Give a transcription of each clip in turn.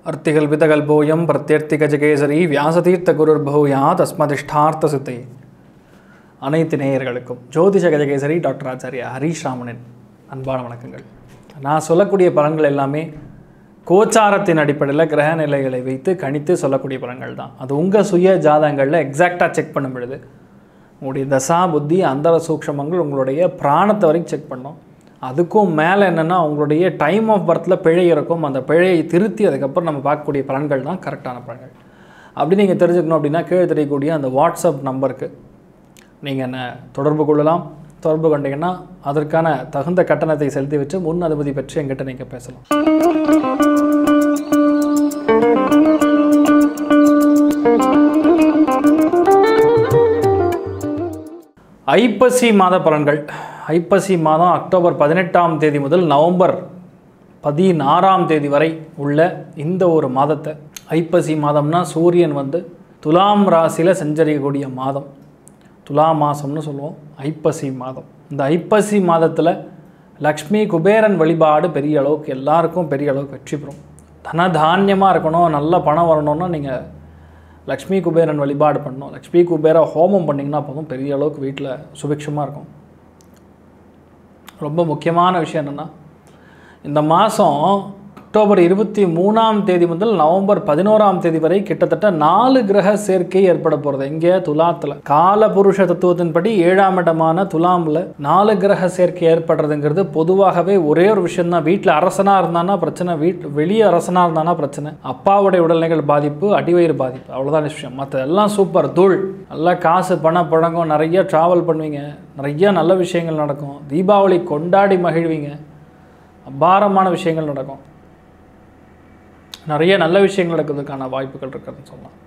अर्तिकल्पितकल्पोऽयं प्रत्यर्थिगजகேசரி வியாசதீர்த்த குருர்பூயா தஸ்மதிஷ்டார்த்த சித்தை அனைத்து நேயர்களுக்கும் ஜோதிஷ கஜகேசரி டாக்டர் ஆச்சாரியா ஹரீஷ் ராமனின் அன்பான வணக்கங்கள் நான் சொல்லக்கூடிய பலன்கள் எல்லாமே கோச்சாரத்தின் அடிப்படையில் கிரக நிலைகளை வைத்து கணித்து சொல்லக்கூடிய பலன்கள் தான் அது உங்கள் சுய ஜாதகங்களில் எக்ஸாக்டாக செக் பண்ணும் பொழுது உங்களுடைய தசா புத்தி அந்தர சூக்ஷமங்கள் உங்களுடைய பிராணத்தை வரைக்கும் செக் பண்ணோம் அதுக்கும் மேலே என்னென்னா உங்களுடைய டைம் ஆஃப் பர்த்தில் பிழை இருக்கும் அந்த பிழையை திருத்தி அதுக்கப்புறம் நம்ம பார்க்கக்கூடிய பலன்கள் தான் கரெக்டான பலன்கள் அப்படி நீங்கள் தெரிஞ்சுக்கணும் அப்படின்னா கீழே தெரியக்கூடிய அந்த வாட்ஸ்அப் நம்பருக்கு நீங்கள் என்ன தொடர்பு கொள்ளலாம் தொடர்பு கொண்டீங்கன்னா அதற்கான தகுந்த கட்டணத்தை செலுத்தி வச்சு முன் அனுமதி பெற்று எங்கிட்ட நீங்கள் பேசலாம் ஐப்பசி மாத பலன்கள் ஐப்பசி மாதம் அக்டோபர் பதினெட்டாம் தேதி முதல் நவம்பர் பதினாறாம் தேதி வரை உள்ள இந்த ஒரு மாதத்தை ஐப்பசி மாதம்னா சூரியன் வந்து துலாம் ராசியில் சஞ்சரிக்கக்கூடிய மாதம் துலா மாதம்னு சொல்லுவோம் ஐப்பசி மாதம் இந்த ஐப்பசி மாதத்தில் லக்ஷ்மி குபேரன் வழிபாடு பெரிய அளவுக்கு எல்லாருக்கும் பெரிய அளவுக்கு வெற்றி பெறும் தனதானியமாக இருக்கணும் நல்ல பணம் வரணும்னா நீங்கள் லக்ஷ்மி குபேரன் வழிபாடு பண்ணணும் லக்ஷ்மி குபேர ஹோமம் பண்ணிங்கன்னா போதும் பெரிய அளவுக்கு வீட்டில் சுபிக்ஷமாக இருக்கும் ரொம்ப முக்கியமான விஷயம் என்னென்னா இந்த மாதம் அக்டோபர் இருபத்தி மூணாம் தேதி முதல் நவம்பர் பதினோராம் தேதி வரை கிட்டத்தட்ட நாலு கிரக சேர்க்கை ஏற்பட போகிறது இங்கே துலாத்தில் கால புருஷ தத்துவத்தின்படி ஏழாம் இடமான துலாமில் நாலு கிரக சேர்க்கை ஏற்படுறதுங்கிறது பொதுவாகவே ஒரே ஒரு விஷயம்தான் வீட்டில் அரசனாக இருந்தானா பிரச்சனை வீட் வெளியே அரசனாக இருந்தானா பிரச்சனை அப்பாவுடைய உடல்நிலைகள் பாதிப்பு அடிவயிறு பாதிப்பு அவ்வளோதான் விஷயம் மற்ற எல்லாம் சூப்பர் தூள் நல்லா காசு பணம் புழங்கும் நிறைய ட்ராவல் பண்ணுவீங்க நிறைய நல்ல விஷயங்கள் நடக்கும் தீபாவளி கொண்டாடி மகிழ்வீங்க அபாரமான விஷயங்கள் நடக்கும் நிறைய நல்ல விஷயங்கள் நடக்கிறதுக்கான வாய்ப்புகள் இருக்குதுன்னு சொல்லலாம்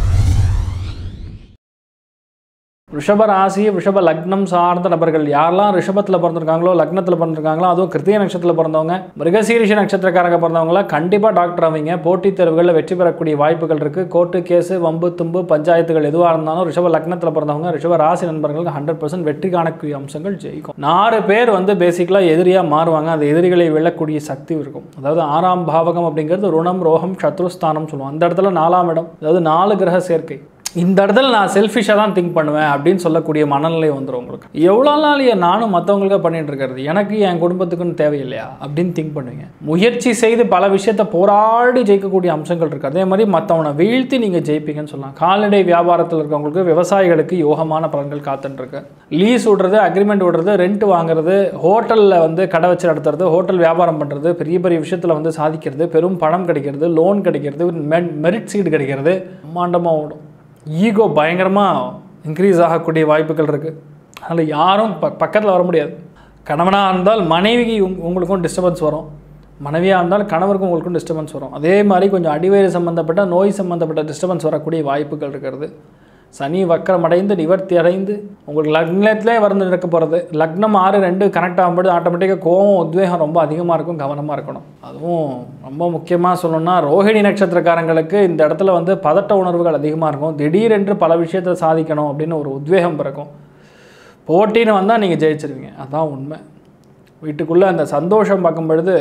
ரிஷப ராசி ரிஷப லக்னம் சார்ந்த நபர்கள் யாரெல்லாம் ரிஷபத்தில் பிறந்திருக்காங்களோ லக்னத்தில் பிறந்திருக்காங்களோ அதுவும் கிருத்திய நட்சத்திரத்தில் பிறந்தவங்க மிருகசீரிஷ நட்சத்திரக்காரங்க பிறந்தவங்களாம் கண்டிப்பாக டாக்டர் அவங்க போட்டித் தேர்வுகளில் வெற்றி பெறக்கூடிய வாய்ப்புகள் இருக்குது கோர்ட்டு கேஸு வம்பு தும்பு பஞ்சாயத்துகள் எதுவாக இருந்தாலும் ரிஷப லக்னத்தில் பிறந்தவங்க ரிஷப ராசி நண்பர்களுக்கு ஹண்ட்ரட் பர்சன்ட் வெற்றி காணக்கூடிய அம்சங்கள் ஜெயிக்கும் நாலு பேர் வந்து பேசிக்கலாக எதிரியாக மாறுவாங்க அந்த எதிரிகளை வெல்லக்கூடிய சக்தி இருக்கும் அதாவது ஆறாம் பாவகம் அப்படிங்கிறது ருணம் ரோகம் சத்ருஸ்தானம் சொல்லுவோம் அந்த இடத்துல நாலாம் இடம் அதாவது நாலு கிரக சேர்க்கை இந்த இடத்துல நான் செல்ஃபிஷாக தான் திங்க் பண்ணுவேன் அப்படின்னு சொல்லக்கூடிய மனநிலை வந்துடும் உங்களுக்கு எவ்வளோ நாள் ஏன் நானும் மற்றவங்களுக்காக பண்ணிட்டு இருக்கிறது எனக்கு என் குடும்பத்துக்குன்னு தேவையில்லையா அப்படின்னு திங்க் பண்ணுவீங்க முயற்சி செய்து பல விஷயத்தை போராடி ஜெயிக்கக்கூடிய அம்சங்கள் இருக்குது அதே மாதிரி மற்றவனை வீழ்த்தி நீங்கள் ஜெயிப்பீங்கன்னு சொல்லலாம் கால்நடை வியாபாரத்தில் இருக்கவங்களுக்கு விவசாயிகளுக்கு யோகமான பலன்கள் காத்துட்டுருக்கு லீஸ் விடுறது அக்ரிமெண்ட் விடுறது ரெண்ட் வாங்குறது ஹோட்டலில் வந்து கடை வச்சு நடத்துறது ஹோட்டல் வியாபாரம் பண்ணுறது பெரிய பெரிய விஷயத்தில் வந்து சாதிக்கிறது பெரும் பணம் கிடைக்கிறது லோன் கிடைக்கிறது மெரிட் சீடு கிடைக்கிறது மாண்டமாக ஓடும் ஈகோ பயங்கரமாக இன்க்ரீஸ் ஆகக்கூடிய வாய்ப்புகள் இருக்குது அதில் யாரும் ப பக்கத்தில் வர முடியாது கணவனாக இருந்தால் மனைவிக்கு உங் உங்களுக்கும் டிஸ்டர்பன்ஸ் வரும் மனைவியாக இருந்தால் கணவருக்கும் உங்களுக்கும் டிஸ்டர்பன்ஸ் வரும் அதே மாதிரி கொஞ்சம் அடிவயிறு சம்மந்தப்பட்ட நோய் சம்மந்தப்பட்ட டிஸ்டர்பன்ஸ் வரக்கூடிய வாய்ப்புகள் இருக்கிறது சனி வக்கரம் அடைந்து நிவர்த்தி அடைந்து உங்களுக்கு லக்னத்திலே வந்து இருக்க போகிறது லக்னம் ஆறு ரெண்டு கனெக்ட் ஆகும்போது ஆட்டோமேட்டிக்காக கோவம் உத்வேகம் ரொம்ப அதிகமாக இருக்கும் கவனமாக இருக்கணும் அதுவும் ரொம்ப முக்கியமாக சொல்லணும்னா ரோஹிணி நட்சத்திரக்காரங்களுக்கு இந்த இடத்துல வந்து பதட்ட உணர்வுகள் அதிகமாக இருக்கும் திடீரென்று பல விஷயத்தை சாதிக்கணும் அப்படின்னு ஒரு உத்வேகம் பிறக்கும் போட்டின்னு வந்தால் நீங்கள் ஜெயிச்சிருவீங்க அதுதான் உண்மை வீட்டுக்குள்ளே அந்த சந்தோஷம் பார்க்கும் பொழுது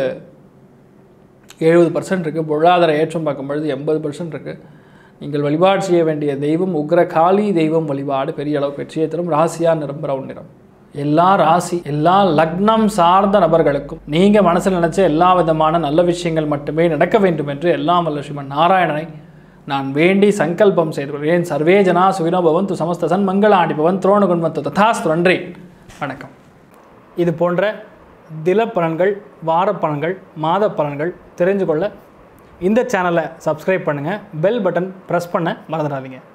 எழுபது பர்சன்ட் இருக்குது பொருளாதார ஏற்றம் பார்க்கும் பொழுது எண்பது பர்சன்ட் இருக்குது நீங்கள் வழிபாடு செய்ய வேண்டிய தெய்வம் உக்ர காளி தெய்வம் வழிபாடு பெரிய அளவுக்கு வெற்றியை தரும் ராசியா நிறம் பிரவுன் நிறம் எல்லா ராசி எல்லா லக்னம் சார்ந்த நபர்களுக்கும் நீங்கள் மனசில் நினச்ச எல்லா விதமான நல்ல விஷயங்கள் மட்டுமே நடக்க வேண்டும் என்று எல்லாம் வல்ல ஸ்ரீமன் நாராயணனை நான் வேண்டி சங்கல்பம் செய்து கொள்கிறேன் சர்வே ஜனா சுவினோ பவந்து சமஸ்தசன் மங்களாண்டி பவன் துரோண குண்மத்து ததாஸ்து நன்றி வணக்கம் இது போன்ற தில பலன்கள் வார பலன்கள் மாத பலன்கள் தெரிஞ்சு கொள்ள இந்த சேனலை சப்ஸ்கிரைப் பண்ணுங்கள் பெல் பட்டன் ப்ரெஸ் பண்ண மறந்துடாதீங்க